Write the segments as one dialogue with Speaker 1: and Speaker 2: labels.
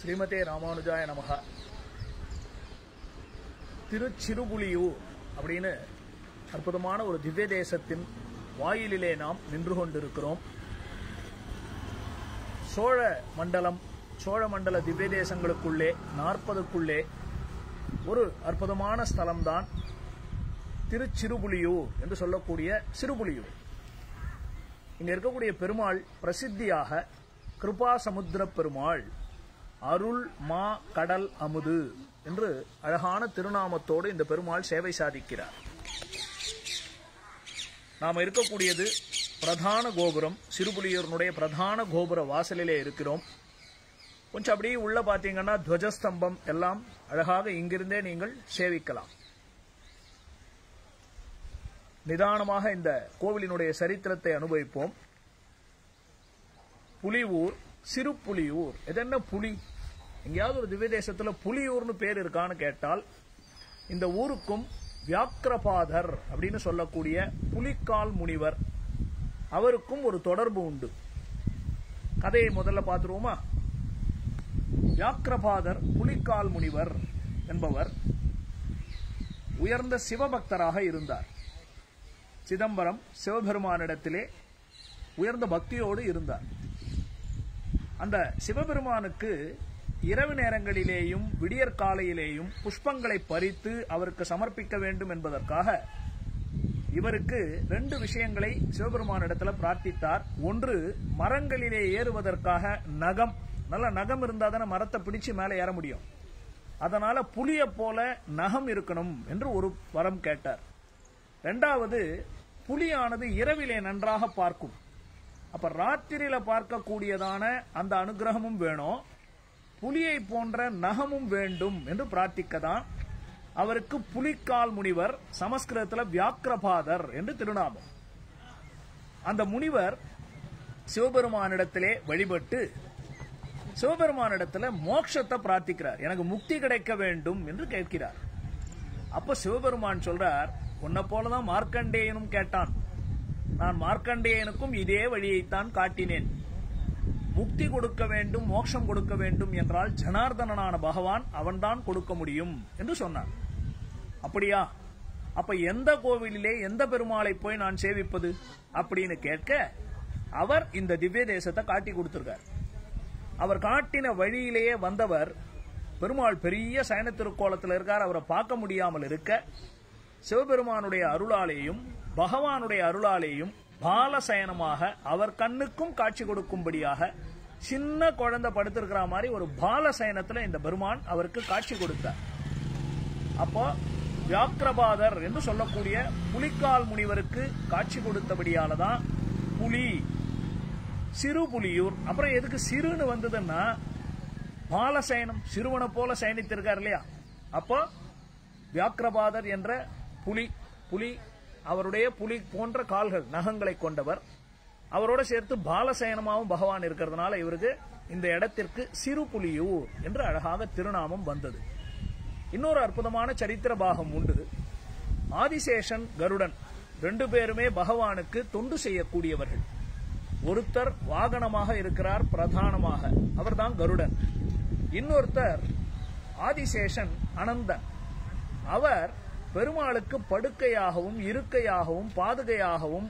Speaker 1: ஸ்ரீமதே ராமானுஜாய நமக திருச்சிறுபுலியூர் அப்படின்னு அற்புதமான ஒரு திவ்ய தேசத்தின் வாயிலிலே நாம் நின்று கொண்டிருக்கிறோம் சோழ மண்டலம் சோழ மண்டல திவ்ய தேசங்களுக்குள்ளே நாற்பதுக்குள்ளே ஒரு அற்புதமான ஸ்தலம்தான் திருச்சிறுபுலியூர் என்று சொல்லக்கூடிய சிறுபுலியூர் இங்க இருக்கக்கூடிய பெருமாள் பிரசித்தியாக கிருபா சமுத்திர பெருமாள் அருள் மா கடல் அமுது என்று அழகான திருநாமத்தோடு இந்த பெருமாள் சேவை சாதிக்கிறார் நாம் இருக்கக்கூடியது பிரதான கோபுரம் சிறுபுலியூரினுடைய பிரதான கோபுர வாசலிலே இருக்கிறோம் கொஞ்சம் அப்படியே உள்ள பார்த்தீங்கன்னா துவஜஸ்தம்பம் எல்லாம் அழகாக இங்கிருந்தே நீங்கள் சேவிக்கலாம் நிதானமாக இந்த கோவிலினுடைய சரித்திரத்தை அனுபவிப்போம் புலியூர் சிறு புலியூர் இது என்ன புலி எங்கேயாவது ஒரு திவ்ய தேசத்துல புலியூர்னு பேர் இருக்கான்னு கேட்டால் இந்த ஊருக்கும் வியாக்கிரபாதர் அப்படின்னு சொல்லக்கூடிய புலிக்கால் முனிவர் அவருக்கும் ஒரு தொடர்பு உண்டு கதையை முதல்ல பார்த்துருவோமா வியாக்கிரபாதர் புலிக்கால் முனிவர் என்பவர் உயர்ந்த சிவபக்தராக இருந்தார் சிதம்பரம் சிவபெருமானிடத்திலே உயர்ந்த பக்தியோடு இருந்தார் அந்த சிவபெருமானுக்கு இரவு நேரங்களிலேயும் விடியற் காலையிலேயும் புஷ்பங்களை பறித்து அவருக்கு சமர்ப்பிக்க வேண்டும் என்பதற்காக இவருக்கு ரெண்டு விஷயங்களை சிவபெருமானிடத்துல பிரார்த்தித்தார் ஒன்று மரங்களிலே ஏறுவதற்காக நகம் நல்ல நகம் இருந்தா தானே மரத்தை பிடிச்சு மேலே ஏற முடியும் அதனால புலிய போல நகம் இருக்கணும் என்று ஒரு வரம் கேட்டார் ரெண்டாவது புலியானது இரவிலே நன்றாக பார்க்கும் அப்ப ராத்திரியில பார்க்கக்கூடியதான அந்த அனுகிரகமும் வேணும் புலியை போன்ற நகமும் வேண்டும் என்று பிரார்த்திக்கதான் அவருக்கு புலிக்கால் முனிவர் சமஸ்கிருதத்தில் வியாக்கிரபாதர் என்று திருநாமம் அந்த முனிவர் சிவபெருமானிடத்திலே வழிபட்டு சிவபெருமானிடத்துல மோட்சத்தை பிரார்த்திக்கிறார் எனக்கு முக்தி கிடைக்க வேண்டும் என்று கேட்கிறார் அப்ப சிவபெருமான் சொல்றார் உன்னை போலதான் மார்க்கண்டேயனும் கேட்டான் நான் மார்க்கண்டேயனுக்கும் இதே வழியைத்தான் காட்டினேன் முக்தி கொடுக்க வேண்டும் மோட்சம் கொடுக்க வேண்டும் என்றால் ஜனார்தனனான பகவான் அவன்தான் கொடுக்க முடியும் என்று சொன்னான் அப்படியா அப்ப எந்த கோவிலிலே எந்த பெருமாளை போய் நான் சேவிப்பது அப்படின்னு கேட்க அவர் இந்த திவ்ய தேசத்தை காட்டி கொடுத்திருக்கார் அவர் காட்டின வழியிலேயே வந்தவர் பெருமாள் பெரிய சயன திருக்கோலத்தில் இருக்கார் அவரை பார்க்க முடியாமல் இருக்க சிவபெருமானுடைய அருளாலேயும் பகவானுடைய அருளாலேயும் பாலசயனமாக அவர் கண்ணுக்கும் காட்சி கொடுக்கும்படியாக சின்ன குழந்தை படுத்திருக்கிற மாதிரி ஒரு பாலசயனத்துல இந்த பெருமான் அவருக்கு காட்சி கொடுத்தார் அப்போ வியாக்கிரபாதர் என்று சொல்லக்கூடிய புலிக்கால் முனிவருக்கு காட்சி கொடுத்தபடியால தான் புலி சிறு புலியூர் அப்புறம் எதுக்கு சிறுன்னு வந்ததுன்னா பாலசயனம் சிறுவனை போல சயனித்திருக்கார் இல்லையா அப்போ வியாக்கிரபாதர் என்ற புலி புலி அவருடைய புலி போன்ற கால்கள் நகங்களை கொண்டவர் அவரோட சேர்த்து பாலசயனமாவும் பகவான் இருக்கிறதுனால இவருக்கு இந்த இடத்திற்கு சிறு புலியூர் என்று அழகாக திருநாமம் வந்தது இன்னொரு அற்புதமான சரித்திர பாகம் உண்டு ஆதிசேஷன் கருடன் ரெண்டு பேருமே பகவானுக்கு தொண்டு செய்யக்கூடியவர்கள் ஒருத்தர் வாகனமாக இருக்கிறார் பிரதானமாக அவர்தான் கருடன் இன்னொருத்தர் ஆதிசேஷன் அனந்தன் அவர் பெருமாளுக்கு படுக்கையாகவும் இருக்கையாகவும் பாதுகையாகவும்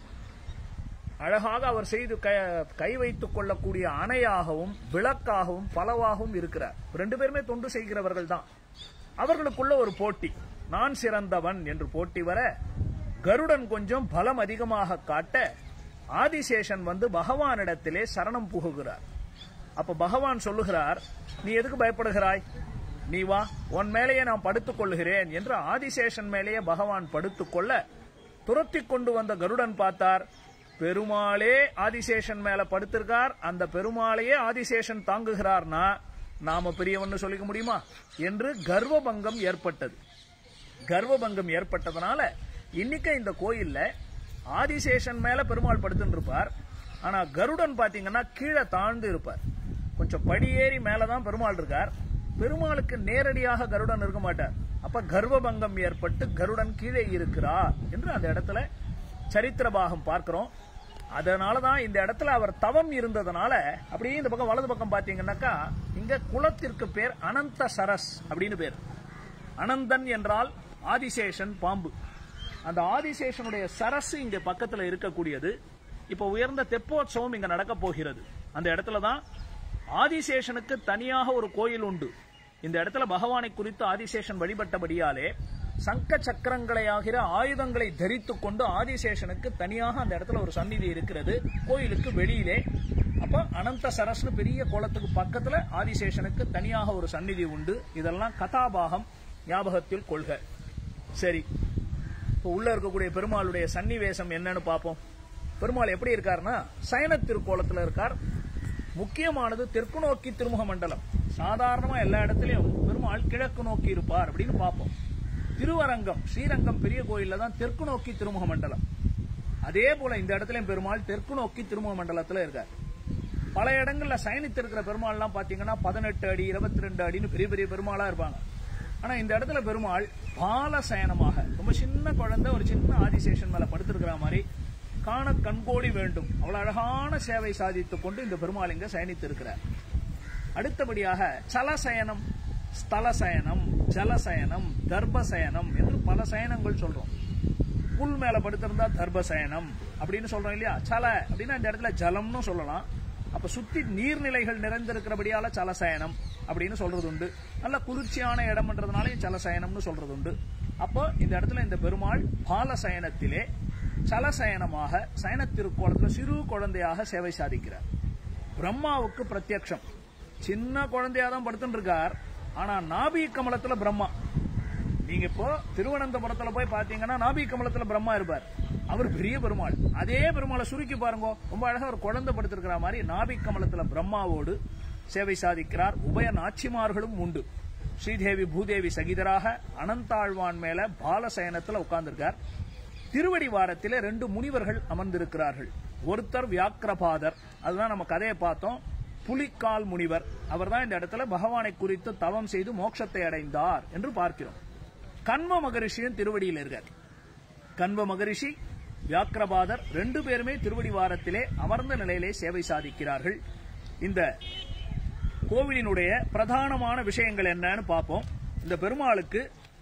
Speaker 1: அழகாக அவர் செய்து கை வைத்துக் கொள்ளக்கூடிய அணையாகவும் விளக்காகவும் பலவாகவும் இருக்கிறார் ரெண்டு பேருமே தொண்டு செய்கிறவர்கள் தான் அவர்களுக்குள்ள ஒரு போட்டி நான் சிறந்தவன் என்று போட்டி வர கருடன் கொஞ்சம் பலம் அதிகமாக காட்ட ஆதிசேஷன் வந்து பகவானிடத்திலே சரணம் புகுகிறார் அப்ப பகவான் சொல்லுகிறார் நீ எதுக்கு பயப்படுகிறாய் நீ வா உன் மேலேயே நான் படுத்துக் கொள்ளுகிறேன் என்று ஆதிசேஷன் மேலேயே பகவான் படுத்துக் கொள்ள துரத்தி கொண்டு வந்த கருடன் பார்த்தார் பெருமாளே ஆதிசேஷன் மேல படுத்திருக்கார் அந்த பெருமாளையே ஆதிசேஷன் தாங்குகிறார்னா நாம பெரியவன்னு சொல்லிக்க முடியுமா என்று கர்வபங்கம் ஏற்பட்டது கர்வபங்கம் ஏற்பட்டதுனால இன்னைக்கு இந்த கோயில்ல ஆதிசேஷன் மேல பெருமாள் படுத்துட்டு இருப்பார் ஆனா கருடன் பாத்தீங்கன்னா கீழே தாழ்ந்து இருப்பார் கொஞ்சம் படியேறி மேலதான் பெருமாள் இருக்கார் பெருமாளுக்கு நேரடியாக கருடன் இருக்க மாட்டார் அப்ப கர்வபங்கம் ஏற்பட்டு கருடன் கீழே இருக்கிறார் என்று அந்த இடத்துல சரித்திர பாகம் பார்க்கிறோம் அதனாலதான் இந்த இடத்துல அவர் தவம் இருந்ததுனால அப்படியே இந்த பக்கம் வலது பக்கம் பாத்தீங்கன்னாக்கா இங்க குளத்திற்கு பேர் அனந்த சரஸ் அப்படின்னு பேர் அனந்தன் என்றால் ஆதிசேஷன் பாம்பு அந்த ஆதிசேஷனுடைய சரஸ் இங்க பக்கத்துல இருக்கக்கூடியது இப்ப உயர்ந்த தெப்போற்சவம் இங்க நடக்க போகிறது அந்த இடத்துல தான் ஆதிசேஷனுக்கு தனியாக ஒரு கோயில் உண்டு இந்த இடத்துல பகவானை குறித்து ஆதிசேஷன் வழிபட்டபடியாலே சங்க சக்கரங்களை ஆகிற ஆயுதங்களை தரித்துக் கொண்டு ஆதிசேஷனுக்கு தனியாக அந்த இடத்துல ஒரு சந்நிதி இருக்கிறது கோயிலுக்கு வெளியிலே அப்ப அனந்த சரஸ்னு பெரிய கோலத்துக்கு பக்கத்துல ஆதிசேஷனுக்கு தனியாக ஒரு சந்நிதி உண்டு இதெல்லாம் கதாபாகம் ஞாபகத்தில் கொள்க சரி இப்போ உள்ள இருக்கக்கூடிய பெருமாளுடைய சன்னிவேசம் என்னன்னு பார்ப்போம் பெருமாள் எப்படி இருக்காருன்னா சயன திருக்கோலத்துல இருக்கார் முக்கியமானது தெற்கு நோக்கி திருமுக மண்டலம் சாதாரணமா எல்லா இடத்துலயும் பெருமாள் கிழக்கு நோக்கி இருப்பார் அப்படின்னு பார்ப்போம் திருவரங்கம் ஸ்ரீரங்கம் பெரிய கோயில்ல தான் தெற்கு நோக்கி திருமுக மண்டலம் அதே போல இந்த இடத்துலயும் பெருமாள் தெற்கு நோக்கி திருமுக மண்டலத்துல இருக்கார் பல இடங்கள்ல சயனித்து இருக்கிற பெருமாள்லாம் பாத்தீங்கன்னா பதினெட்டு அடி இருபத்தி ரெண்டு அடின்னு பெரிய பெரிய பெருமாளா இருப்பாங்க ஆனா இந்த இடத்துல பெருமாள் பால சயனமாக ரொம்ப சின்ன குழந்தை ஒரு சின்ன ஆதிசேஷன் மேல படுத்திருக்கிற மாதிரி காண கண்கோடி வேண்டும் அவ்வளவு அழகான சேவை சாதித்துக் கொண்டு இந்த பெருமாள் இங்க சயனித்து இருக்கிறார் அடுத்தபடியாக சலசயனம் ஸ்தலசயனம் ஜலசயனம் தர்பசயனம் என்று பல சயனங்கள் சொல்றோம் புல் மேல படுத்திருந்தா தர்பசயனம் அப்படின்னு சொல்றோம் இல்லையா சல அப்படின்னா இந்த இடத்துல ஜலம்னு சொல்லலாம் அப்ப சுத்தி நீர்நிலைகள் நிறைந்திருக்கிறபடியால சலசயனம் அப்படின்னு சொல்றது உண்டு நல்ல குளிர்ச்சியான இடம்ன்றதுனாலே சலசயனம்னு சொல்றது உண்டு அப்போ இந்த இடத்துல இந்த பெருமாள் பாலசயனத்திலே சலசயனமாக சயன திருக்கோலத்துல சிறு குழந்தையாக சேவை சாதிக்கிறார் பிரம்மாவுக்கு பிரத்யக்ஷம் சின்ன குழந்தையா தான் படுத்துட்டு இருக்கார் ஆனா நாபி கமலத்துல பிரம்மா நீங்க இப்போ திருவனந்தபுரத்துல போய் பாத்தீங்கன்னா நாபி கமலத்துல பிரம்மா இருப்பார் அவர் பெரிய பெருமாள் அதே பெருமாளை சுருக்கி பாருங்க ரொம்ப அழகா ஒரு குழந்தை படுத்திருக்கிற மாதிரி நாபி கமலத்துல பிரம்மாவோடு சேவை சாதிக்கிறார் உபய நாச்சிமார்களும் உண்டு ஸ்ரீதேவி பூதேவி சகிதராக அனந்தாழ்வான் மேல பாலசயனத்துல உட்கார்ந்திருக்கார் திருவடி வாரத்திலே ரெண்டு முனிவர்கள் அமர்ந்திருக்கிறார்கள் ஒருத்தர் வியாக்கிரபாதர் அதுதான் நம்ம கதையை பார்த்தோம் புலிக்கால் முனிவர் அவர்தான் இந்த இடத்துல பகவானை குறித்து தவம் செய்து மோட்சத்தை அடைந்தார் என்று பார்க்கிறோம் கண்வ மகரிஷியின் திருவடியில் இருக்கார் கண்வ மகரிஷி வியாக்கிரபாதர் ரெண்டு பேருமே திருவடி வாரத்திலே அமர்ந்த நிலையிலே சேவை சாதிக்கிறார்கள் இந்த கோவிலினுடைய பிரதானமான விஷயங்கள் என்னன்னு பார்ப்போம் இந்த பெருமாளுக்கு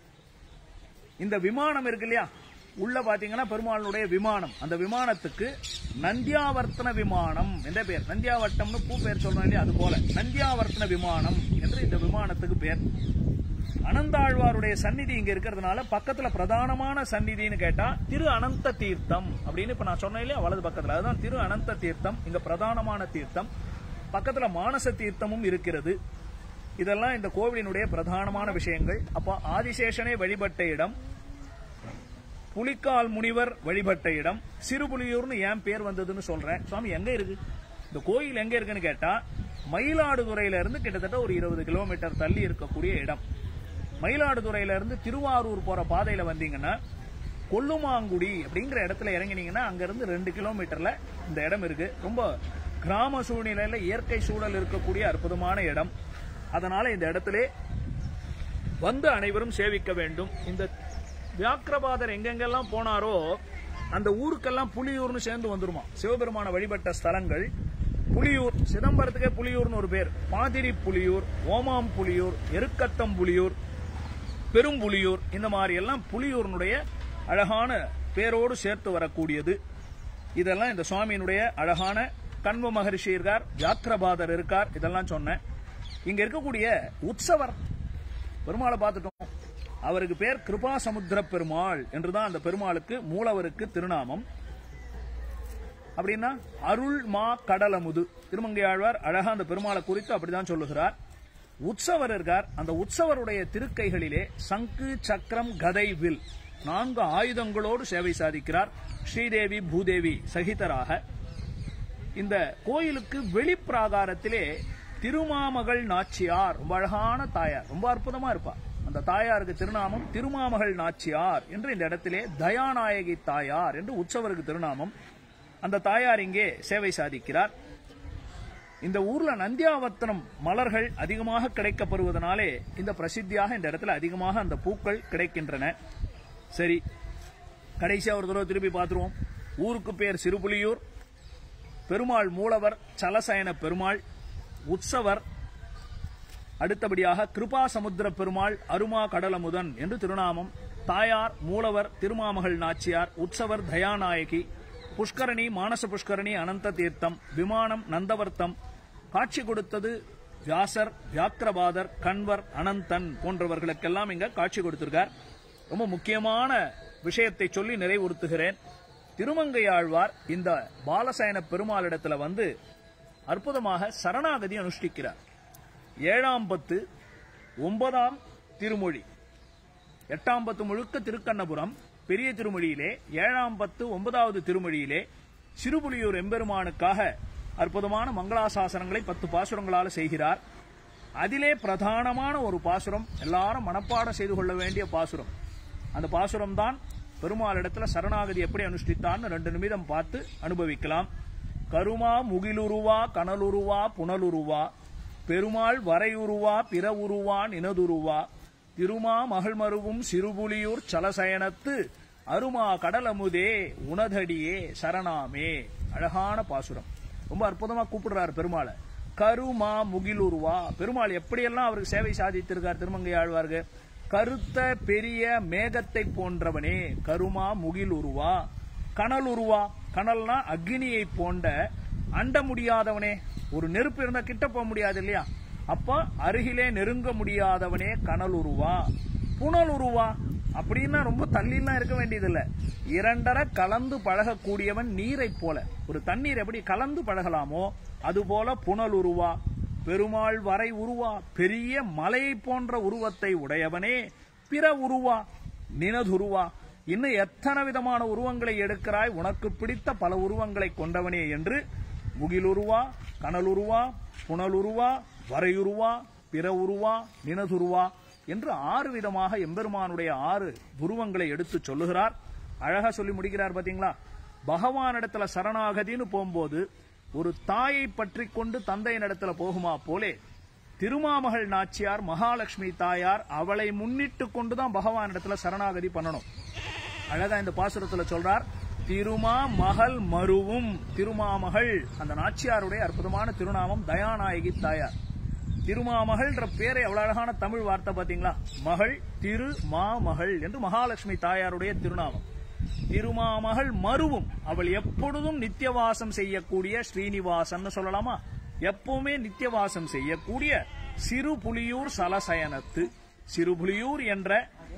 Speaker 1: இந்த விமானம் இருக்கு இல்லையா உள்ள பாத்தீங்கன்னா பெருமாளுடைய விமானம் அந்த விமானத்துக்கு நந்தியாவர்த்தன விமானம் என்ற பேர் நந்தியாவட்டம்னு பூ பேர் சொல்றோம் இல்லையா அது போல நந்தியாவர்த்தன விமானம் என்று இந்த விமானத்துக்கு பேர் அனந்தாழ்வாருடைய சந்நிதி இங்க இருக்கிறதுனால பக்கத்துல பிரதானமான சந்நிதின்னு கேட்டா திரு அனந்த தீர்த்தம் அப்படின்னு இப்ப நான் சொன்னேன் இல்லையா வலது பக்கத்துல அதுதான் திரு அனந்த தீர்த்தம் இங்க பிரதானமான தீர்த்தம் பக்கத்துல மானச தீர்த்தமும் இருக்கிறது இதெல்லாம் இந்த கோவிலினுடைய பிரதானமான விஷயங்கள் அப்ப ஆதிசேஷனே வழிபட்ட இடம் புலிக்கால் முனிவர் வழிபட்ட இடம் சிறுபுலியூர்னு ஏன் பேர் வந்ததுன்னு சொல்றேன் சுவாமி எங்க இருக்கு இந்த கோயில் எங்க இருக்குன்னு கேட்டா மயிலாடுதுறையில இருந்து கிட்டத்தட்ட ஒரு இருபது கிலோமீட்டர் தள்ளி இருக்கக்கூடிய இடம் மயிலாடுதுறையில இருந்து திருவாரூர் போற பாதையில வந்தீங்கன்னா கொல்லுமாங்குடி அப்படிங்கிற இடத்துல இறங்கினீங்கன்னா அங்க இருந்து ரெண்டு கிலோமீட்டர்ல இந்த இடம் இருக்கு ரொம்ப கிராம சூழ்நிலையில இயற்கை சூழல் இருக்கக்கூடிய அற்புதமான இடம் அதனால இந்த இடத்திலே வந்து அனைவரும் சேவிக்க வேண்டும் இந்த வியாக்கிரபாதர் எங்கெங்கெல்லாம் போனாரோ அந்த ஊருக்கெல்லாம் புலியூர்னு சேர்ந்து வந்துருமா சிவபெருமான வழிபட்ட ஸ்தலங்கள் புலியூர் சிதம்பரத்துக்கே புலியூர்னு ஒரு பேர் பாதிரி புலியூர் ஓமாம் புலியூர் எருக்கத்தம் புலியூர் பெரும்புலியூர் இந்த மாதிரி எல்லாம் புலியூர்னுடைய அழகான பேரோடு சேர்த்து வரக்கூடியது இதெல்லாம் இந்த சுவாமியினுடைய அழகான கண்வ மகரிஷி இருக்கார் வியாக்கிரபாதர் இருக்கார் இதெல்லாம் சொன்னேன் இங்க இருக்கக்கூடிய உற்சவர் பெருமாளை பார்த்துட்டோம் அவருக்கு பேர் கிருபா சமுத்திர பெருமாள் என்றுதான் அந்த பெருமாளுக்கு மூலவருக்கு திருநாமம் அப்படின்னா அருள் மா கடலமுது திருமங்கையாழ்வார் அழகா அந்த பெருமாளை குறித்து அப்படிதான் சொல்லுகிறார் உற்சவர் இருக்கார் அந்த உற்சவருடைய திருக்கைகளிலே சங்கு சக்கரம் கதை வில் நான்கு ஆயுதங்களோடு சேவை சாதிக்கிறார் ஸ்ரீதேவி பூதேவி சகிதராக இந்த கோயிலுக்கு வெளிப்பிராகாரத்திலே திருமாமகள் நாச்சியார் ரொம்ப அழகான தாயார் ரொம்ப அற்புதமா இருப்பா அந்த தாயாருக்கு திருநாமம் திருமாமகள் நாச்சியார் என்று இந்த இடத்திலே தயாநாயகி தாயார் என்று உற்சவருக்கு திருநாமம் அந்த தாயார் இங்கே சேவை சாதிக்கிறார் இந்த ஊர்ல நந்தியாவர்த்தனம் மலர்கள் அதிகமாக கிடைக்கப்படுவதனாலே இந்த பிரசித்தியாக இந்த இடத்துல அதிகமாக அந்த பூக்கள் கிடைக்கின்றன சரி கடைசியா ஒரு தடவை திருப்பி பார்த்துருவோம் ஊருக்கு பேர் சிறுபுலியூர் பெருமாள் மூலவர் சலசயன பெருமாள் உற்சவர் அடுத்தபடியாக கிருபா சமுத்திர பெருமாள் அருமா கடலமுதன் என்று திருநாமம் தாயார் மூலவர் திருமாமகள் நாச்சியார் உற்சவர் தயாநாயகி புஷ்கரணி மானச புஷ்கரணி அனந்த தீர்த்தம் விமானம் நந்தவர்த்தம் காட்சி கொடுத்தது வியாசர் வியாக்கிரபாதர் கண்வர் அனந்தன் போன்றவர்களுக்கெல்லாம் இங்க காட்சி கொடுத்திருக்கார் ரொம்ப முக்கியமான விஷயத்தை சொல்லி நிறைவுறுத்துகிறேன் திருமங்கையாழ்வார் இந்த பாலசயன பெருமாளிடத்துல வந்து அற்புதமாக சரணாகதி அனுஷ்டிக்கிறார் ஏழாம் பத்து ஒன்பதாம் திருமொழி எட்டாம் பத்து முழுக்க திருக்கண்ணபுரம் பெரிய திருமொழியிலே ஏழாம் பத்து ஒன்பதாவது திருமொழியிலே சிறுபுலியூர் எம்பெருமானுக்காக அற்புதமான மங்களாசாசனங்களை பத்து பாசுரங்களால் செய்கிறார் அதிலே பிரதானமான ஒரு பாசுரம் எல்லாரும் மனப்பாடம் செய்து கொள்ள வேண்டிய பாசுரம் அந்த பாசுரம் தான் பெருமாளிடத்துல சரணாகதி எப்படி அனுஷ்டித்தான்னு ரெண்டு நிமிடம் பார்த்து அனுபவிக்கலாம் கருமா முகிலுருவா கனலுருவா புனலுருவா பெருமாள் வரையுருவா பிற உருவா நினதுருவா திருமா மகள்மருவும் சிறுபுலியூர் சலசயனத்து அருமா கடலமுதே உனதடியே சரணாமே அழகான பாசுரம் ரொம்ப அற்புதமா கூப்பிடுறாரு பெருமாளை கருமா முகிலுருவா பெருமாள் எப்படியெல்லாம் அவருக்கு சேவை சாதித்திருக்கார் திருமங்கை ஆழ்வார்கள் கருத்த பெரிய மேகத்தை போன்றவனே கருமா முகில் உருவா கனல் உருவா கனல்னா அக்னியை போன்ற அண்ட முடியாதவனே ஒரு நெருப்பு இருந்தா கிட்ட போக முடியாது இல்லையா அப்ப அருகிலே நெருங்க முடியாதவனே கனல் உருவா புனல் உருவா அப்படின்னா ரொம்ப தள்ளிலாம் இருக்க வேண்டியதில்லை இரண்டரை கலந்து பழகக்கூடியவன் நீரை போல ஒரு தண்ணீர் எப்படி கலந்து பழகலாமோ அதுபோல புனல் உருவா பெருமாள் வரை உருவா பெரிய மலையை போன்ற உருவத்தை உடையவனே பிற உருவா நினதுருவா இன்னும் எத்தனை விதமான உருவங்களை எடுக்கிறாய் உனக்கு பிடித்த பல உருவங்களை கொண்டவனே என்று முகிலுருவா கனலுருவா புனலுருவா வரையுருவா பிற உருவா நினதுருவா என்று ஆறு விதமாக எம்பெருமானுடைய ஆறு உருவங்களை எடுத்து சொல்லுகிறார் அழகா சொல்லி முடிக்கிறார் பாத்தீங்களா பகவானிடத்துல சரணாகதின்னு போகும்போது ஒரு தாயை பற்றி கொண்டு தந்தையின் இடத்துல போகுமா போலே திருமாமகள் நாச்சியார் மகாலட்சுமி தாயார் அவளை முன்னிட்டு கொண்டுதான் பகவான் இடத்துல சரணாகதி பண்ணணும் அழகா இந்த பாசுரத்துல சொல்றார் திருமா மகள் மருவும் திருமாமகள் அந்த நாச்சியாருடைய அற்புதமான திருநாமம் தயாநாயகி தாயார் திருமாமகள்ன்ற பேரை எவ்வளவு அழகான தமிழ் வார்த்தை பாத்தீங்களா மகள் திரு மாமகள் என்று மகாலட்சுமி தாயாருடைய திருநாமம் திருமாமகள் மருவும் அவள் எப்பொழுதும் நித்தியவாசம் செய்யக்கூடிய ஸ்ரீனிவாசன் சொல்லலாமா எப்பவுமே நித்தியவாசம் செய்யக்கூடிய சிறு புலியூர் சலசயனத்து சிறுபுலியூர் என்ற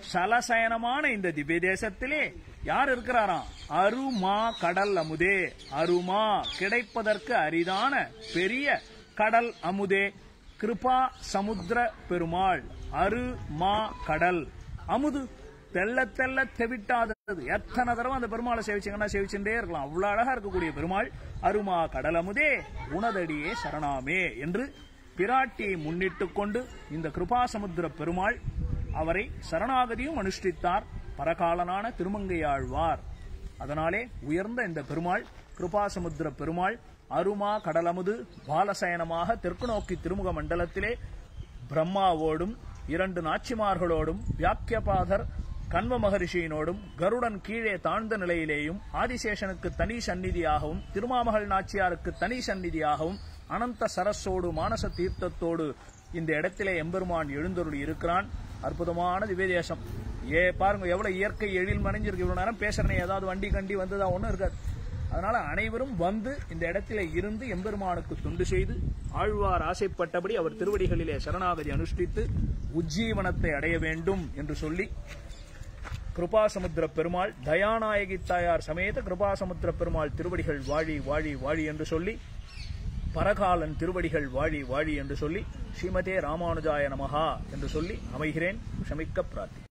Speaker 1: சலசயனமான இந்த திவ்ய தேசத்திலே யார் இருக்கிறாராம் அருமா கடல் அமுதே அருமா கிடைப்பதற்கு அரிதான பெரிய கடல் அமுதே கிருபா சமுத்திர பெருமாள் அரு மா கடல் அமுது தெல்ல தெல்ல தெவிட்டாதது எத்தனை தடவை அந்த பெருமாளை சேவிச்சீங்கன்னா சேவிச்சுட்டே இருக்கலாம் அவ்வளவு அழகா இருக்கக்கூடிய பெருமாள் அருமா கடல் அமுதே உனதடியே சரணாமே என்று பிராட்டியை முன்னிட்டு கொண்டு இந்த கிருபாசமுத்திர பெருமாள் அவரை சரணாகதியும் அனுஷ்டித்தார் பரகாலனான திருமங்கையாழ்வார் அதனாலே உயர்ந்த இந்த பெருமாள் கிருபாசமுத்திர பெருமாள் அருமா கடலமுது பாலசயனமாக தெற்கு நோக்கி திருமுக மண்டலத்திலே பிரம்மாவோடும் இரண்டு நாச்சிமார்களோடும் வியாக்கியபாதர் கண்வ மகரிஷியினோடும் கருடன் கீழே தாழ்ந்த நிலையிலேயும் ஆதிசேஷனுக்கு தனி சந்நிதியாகவும் திருமாமகள் நாச்சியாருக்கு தனி சந்நிதியாகவும் அனந்த சரஸோடு மானச தீர்த்தத்தோடு இந்த இடத்திலே எம்பெருமான் எழுந்தருளி இருக்கிறான் அற்புதமான திவ்யதேசம் ஏ பாருங்க எவ்வளவு இயற்கை எழில் மறைஞ்சிருக்கு இவ்வளவு நேரம் பேசுறேன் ஏதாவது வண்டி கண்டி வந்ததா ஒண்ணும் இருக்காது அதனால அனைவரும் வந்து இந்த இடத்திலே இருந்து எம்பெருமானுக்கு தொண்டு செய்து ஆழ்வார் ஆசைப்பட்டபடி அவர் திருவடிகளிலே சரணாகதி அனுஷ்டித்து உஜ்ஜீவனத்தை அடைய வேண்டும் என்று சொல்லி கிருபாசமுத்திர பெருமாள் தயாநாயகி தாயார் சமேத கிருபாசமுத்திர பெருமாள் திருவடிகள் வாழி வாழி வாழி என்று சொல்லி பரகாலன் திருவடிகள் வாழி வாழி என்று சொல்லி ஸ்ரீமதே ராமானுஜாய நமஹா என்று சொல்லி அமைகிறேன் க்ஷமிக்க பிரார்த்தி